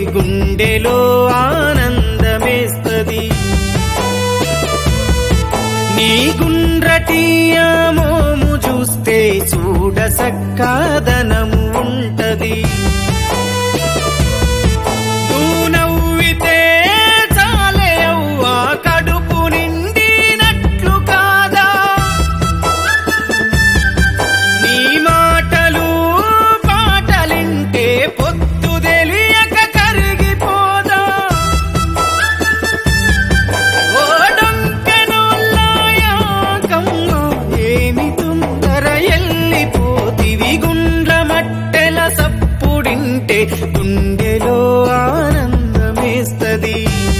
గుండెలో ఆనందమేస్తది నీ గుండ్రటి ఆ మోము చూస్తే చూడ సక్కాదనము ఉంటది నువ్వు నవ్వితే చాలే అవ్వా కడుపు నిండినట్లు కాదా నీ మాటలు పాటలింటే పొత్తు తెలియక కరిగిపోదా ఓ డొంకెనోళ్ళాయాకమ్మ ఏమి తొందర ఎల్లిపోతివి గుండ్ల మట్టెల సప్పుడింటే గుండెలో ఆనందమేస్తది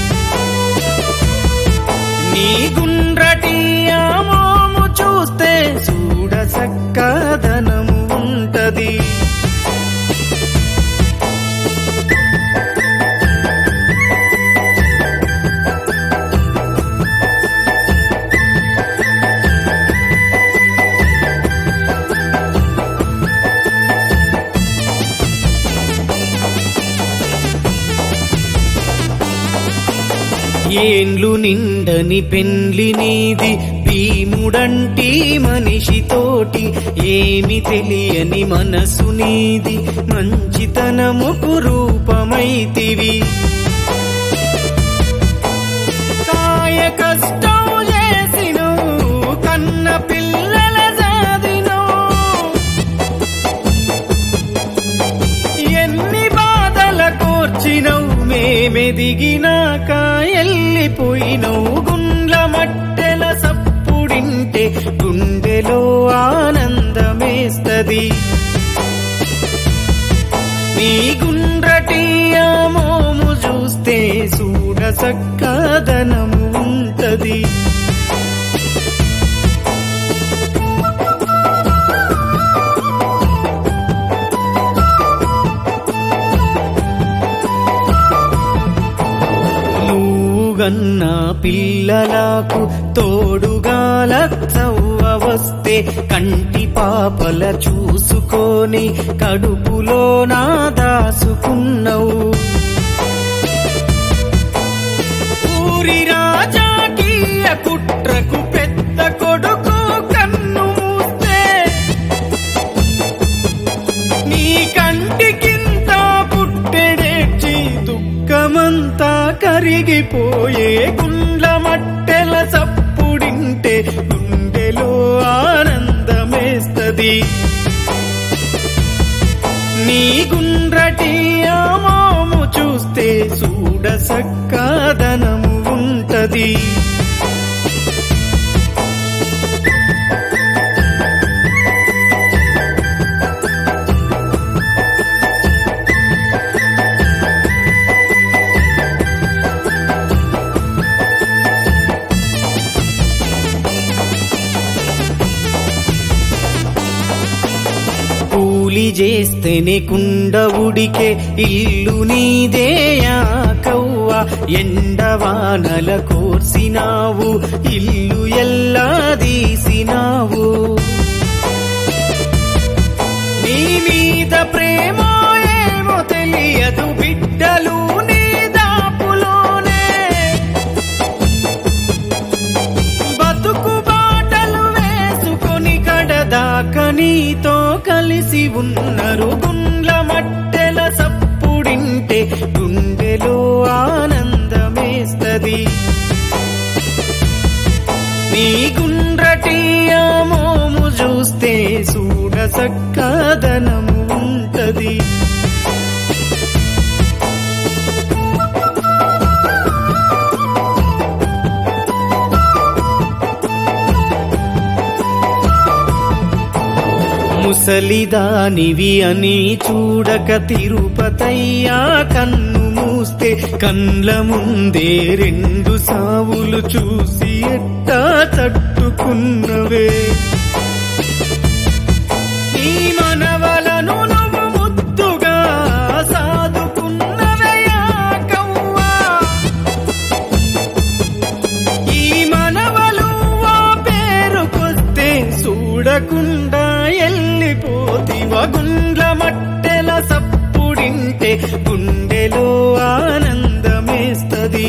నీ గుండ్రటి ఆ మోము చూస్తే చూడ సక్కదనము ఉంటది ఏండ్లు నిండని పెండ్లి నీది భీముడంటి మనిషితోటి ఏమి తెలియని మనసు నీది మంచితనముకు రూపమైతివి కాయ కష్టం చేసినవు కన్న పిల్లల సాధినవు ఎన్ని బాధల కోర్చినవు మేమెదిగినాక ఎల్లిపోయినవు గుండ్ల మట్టెల సప్పుడింటే గుండెలో ఆనందమేస్తది నీ గుండ్రటి ఆ మోము చూస్తే చూడ సక్కదనము ఉంటది నువ్వుగన్న పిల్లలకు తోడుగాల చవ్వ వస్తే కంటి పాపల చూసుకొని కడుపులో నా దాసుకున్నవు ఊరి రాజాకి ఆ కుట్రకు పెద్ద కొడుకు కన్ను మూస్తే నీ కంటికింత పుట్టెడేచి దుఃఖమంతా కరిగిపోయే గుండ్ల మట్టెల సప్పుడింటే గుండెలో ఆనందమేస్తది నీ గుండ్రటి ఆ మోము చూస్తే చూడ సక్కాదనము ఉంటది కూలి చేస్తేనే కుండ ఉడికే ఇల్లు నీదేయా కవ్వ ఎండవానల కోర్సినావు ఇల్లు ఎల్లా తీసినావు నీ మీద ప్రేమ ఏమో తెలియదు బిడ్డలు నీ దాపులోనే బతుకు బాటలు వేసుకొని కడదాకా నీతో కలిసి ఉన్నారు గుండ్ల మట్టెల సప్పుడింటే గుండెలో ఆనందమేస్తది నీ గుండ్రటి ఆ మోము చూస్తే చూడ సక్కదనము ఉంటది ముసలిదానివి అని చూడక తిరుపతయ్యా కన్ను మూస్తే కండ్ల ముందే రెండు సావులు చూసి ఎట్టా తట్టుకున్నవే ఈ మనవలను నువ్వు ముద్దుగా సాదుకున్నవయ్యా కవ్వా ఈ మనవలు ఆ పేరుకొస్తే చూడకుండా ఎల్లిపోతివ గుండ్ల మట్టెల సప్పుడింట సప్పుడింటే గుండెలో ఆనందమేస్తది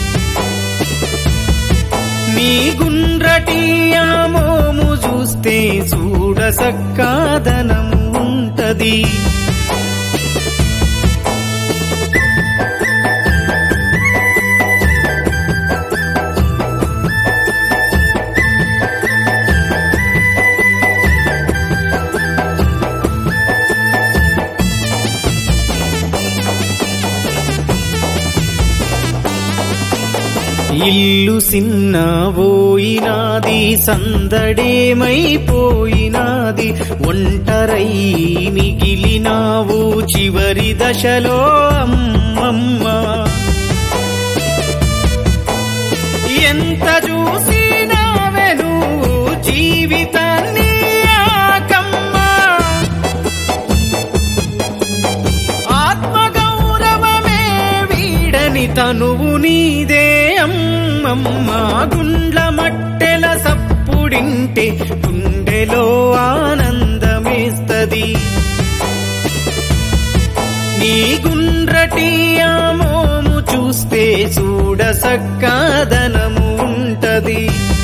నీ గుండ్రటి ఆ మోము చూస్తే చూడ సక్కాదనం ఉంటది ఇల్లు సిన్నబోయినాది సందడేమైపోయినాది ఒంటరై మిగిలినావు చివరి దశలో అమ్మమ్మ ఎంత చూసినావే నువ్వు జీవితాన్ని ఆకమ్మా ఆత్మగౌరవమే వీడని తనువు నీదే అమ్మమ్మ గుండ్ల మట్టెల సప్పుడింటే గుండెలో ఆనందమేస్తది నీ గుండ్రటి ఆ మోము చూస్తే చూడ సక్కాదనము ఉంటది